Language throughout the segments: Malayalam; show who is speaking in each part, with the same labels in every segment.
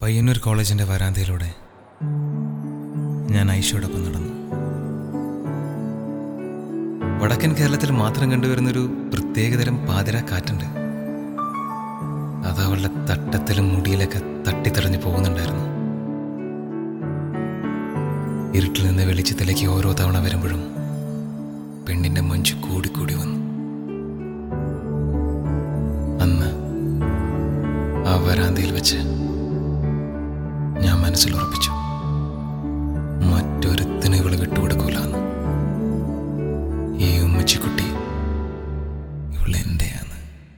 Speaker 1: പയ്യന്നൂർ കോളേജിന്റെ വരാന്തയിലൂടെ ഞാൻ ഐഷയോടൊപ്പം നടന്നു വടക്കൻ കേരളത്തിൽ മാത്രം കണ്ടുവരുന്നൊരു പ്രത്യേകതരം പാതിര കാറ്റുണ്ട് അത് അവളുടെ തട്ടത്തിലും മുടിയിലൊക്കെ തട്ടിത്തെറിഞ്ഞു പോകുന്നുണ്ടായിരുന്നു ഇരുട്ടിൽ നിന്ന് വെളിച്ചത്തിലേക്ക് ഓരോ തവണ വരുമ്പോഴും പെണ്ണിന്റെ മഞ്ച് കൂടിക്കൂടി വന്നു അന്ന് ആ വരാന്തയിൽ വെച്ച് ഞാൻ മനസ്സിൽ ഉറപ്പിച്ചു മറ്റൊരുത്തിന് ഇവള് വിട്ടുകൊടുക്കൂലെന്ന് ഈ ഉമ്മച്ചിക്കുട്ടി ഇവള് എന്റെയാണ്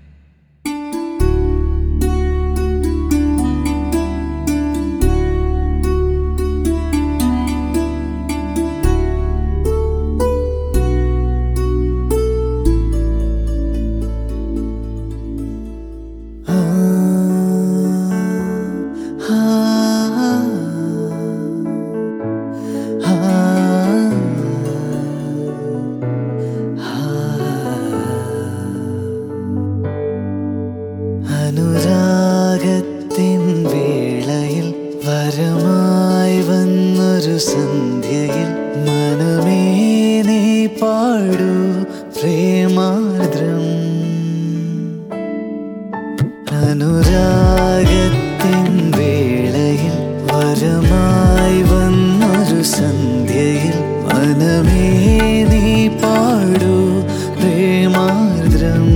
Speaker 2: അനുരാഗത്തിൻ വേളയിൽ വരമായി വന്നൊരു സന്ധ്യയിൽ മനമേ നീ പാടൂ പ്രേമാർദ്രം അനുരാഗത്തിൻ വേളയിൽ വരമായി വന്നൊരു സന്ധ്യയിൽ മനമേ നീ പാടൂ പ്രേമാർദ്രം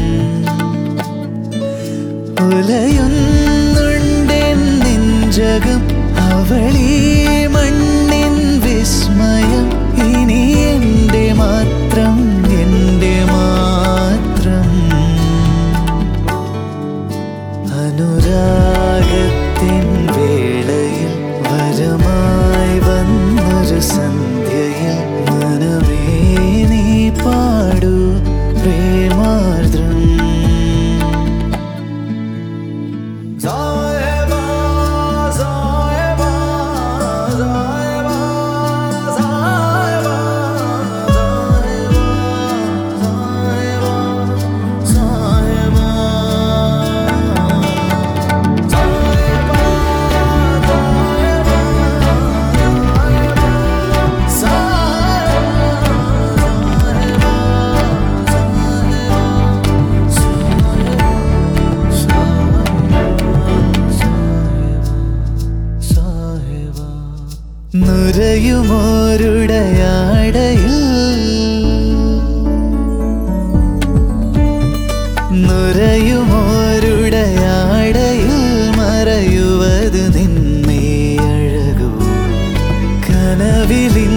Speaker 2: ഉലയുന്നുണ്ടെൻ നെഞ്ചകം അവളീ മണ്ണിൻ വിസ്മയം ഇനി എൻ്റെ മാത്രം എൻ്റെ മാത്രം അനുരാഗത്തിൻ വേളയിൽ വരമായി വന്നൊരു സന്ധ്യയിൽ മനമേ നീ പാടൂ പ്രേമാർദ്രം സായബാ സായബാ സായബാ സായബാ സായബാ സായബാ നുരയുമോരുടയാടയിൽ നുരയുമോരുടയാടയിൽ മറയുவது നിന്നെ അഴകോ കനവിലിൻ